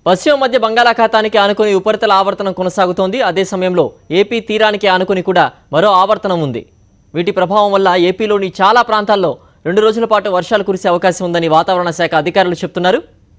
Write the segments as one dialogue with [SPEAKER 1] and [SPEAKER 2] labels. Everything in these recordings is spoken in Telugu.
[SPEAKER 1] పశ్చిమ మధ్య బంగాళాఖాతానికి ఆనుకుని ఉపరితల ఆవర్తనం కొనసాగుతోంది అదే సమయంలో ఏపీ తీరానికి ఆనుకుని కూడా మరో ఆవర్తనం ఉంది వీటి ప్రభావం వల్ల ఏపీలోని చాలా ప్రాంతాల్లో రెండు రోజుల పాటు వర్షాలు కురిసే అవకాశం ఉందని వాతావరణ శాఖ అధికారులు చెప్తున్నారు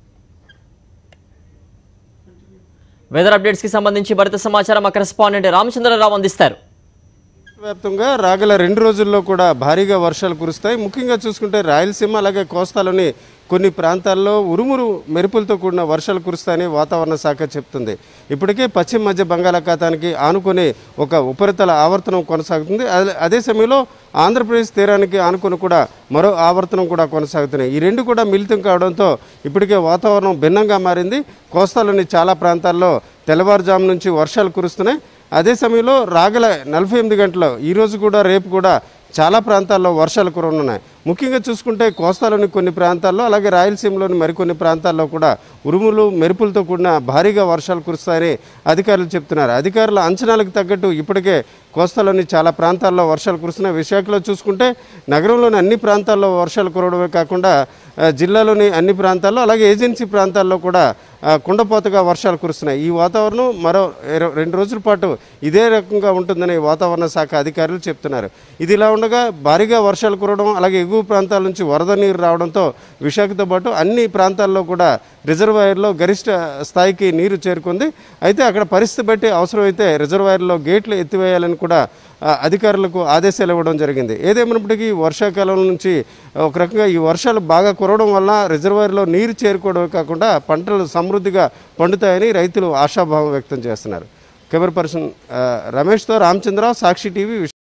[SPEAKER 1] వెదర్ అప్డేట్స్కి సంబంధించి భరిత సమాచారం మా కరెస్పాండెంట్ రామచంద్రరావు అందిస్తారు
[SPEAKER 2] వ్యాప్తంగా రాగల రెండు రోజుల్లో కూడా భారీగా వర్షాలు కురుస్తాయి ముఖ్యంగా చూసుకుంటే రాయలసీమ అలాగే కోస్తాలోని కొన్ని ప్రాంతాల్లో ఉరుమురు మెరుపులతో కూడిన వర్షాలు కురుస్తాయని వాతావరణ శాఖ చెప్తుంది ఇప్పటికే పశ్చిమ మధ్య బంగాళాఖాతానికి ఆనుకొని ఒక ఉపరితల ఆవర్తనం కొనసాగుతుంది అదే- అదే సమయంలో ఆంధ్రప్రదేశ్ తీరానికి ఆనుకొని కూడా మరో ఆవర్తనం కూడా కొనసాగుతున్నాయి ఈ రెండు కూడా మిళితం కావడంతో ఇప్పటికే వాతావరణం భిన్నంగా మారింది కోస్తాలోని చాలా ప్రాంతాల్లో తెల్లవారుజాము నుంచి వర్షాలు కురుస్తున్నాయి అదే సమయంలో రాగల నలభై ఎనిమిది గంటలు ఈరోజు కూడా రేపు కూడా చాలా ప్రాంతాల్లో వర్షాలు కురవనున్నాయి ముఖ్యంగా చూసుకుంటే కోస్తాలోని కొన్ని ప్రాంతాల్లో అలాగే రాయలసీమలోని మరికొన్ని ప్రాంతాల్లో కూడా ఉరుములు మెరుపులతో కూడిన భారీగా వర్షాలు కురుస్తాయని అధికారులు చెప్తున్నారు అధికారుల అంచనాలకు తగ్గట్టు ఇప్పటికే కోస్తాలోని చాలా ప్రాంతాల్లో వర్షాలు కురుస్తున్నాయి విశాఖలో చూసుకుంటే నగరంలోని అన్ని ప్రాంతాల్లో వర్షాలు కురవడమే కాకుండా ఆ, జిల్లాలోని అన్ని ప్రాంతాల్లో అలాగే ఏజెన్సీ ప్రాంతాల్లో కూడా ఆ, కుండపోతగా వర్షాలు కురుస్తున్నాయి ఈ వాతావరణం మరో ఇర- రెండు రోజుల పాటు ఇదే రకంగా ఉంటుందని వాతావరణ శాఖ అధికారులు చెప్తున్నారు ఇది ఇలా ఉండగా భారీగా వర్షాలు కురవడం అలాగే ఎగువ ప్రాంతాల నుంచి వరద నీరు రావడంతో విశాఖతో పాటు అన్ని ప్రాంతాల్లో కూడా రిజర్వాయర్లో గరిష్ట స్థాయికి నీరు చేరుకుంది అయితే అక్కడ పరిస్థితి బట్టి అవసరమైతే రిజర్వాయర్లో గేట్లు ఎత్తివేయాలని కూడా ఆ, అధికారులకు ఆదేశాలు ఇవ్వడం జరిగింది ఏదేమైనప్పటికీ వర్షాకాలం నుంచి ఒక రకంగా ఈ వర్షాలు బాగా కురవడం వల్ల రిజర్వాయర్లో నీరు చేరుకోవడమే కాకుండా పంటలు సమృద్ధిగా పండుతాయని రైతులు ఆశాభావం వ్యక్తం చేస్తున్నారు కెమెరా పర్సన్ ఆ, రమేష్తో రామచంద్రరావు సాక్షి టీవీ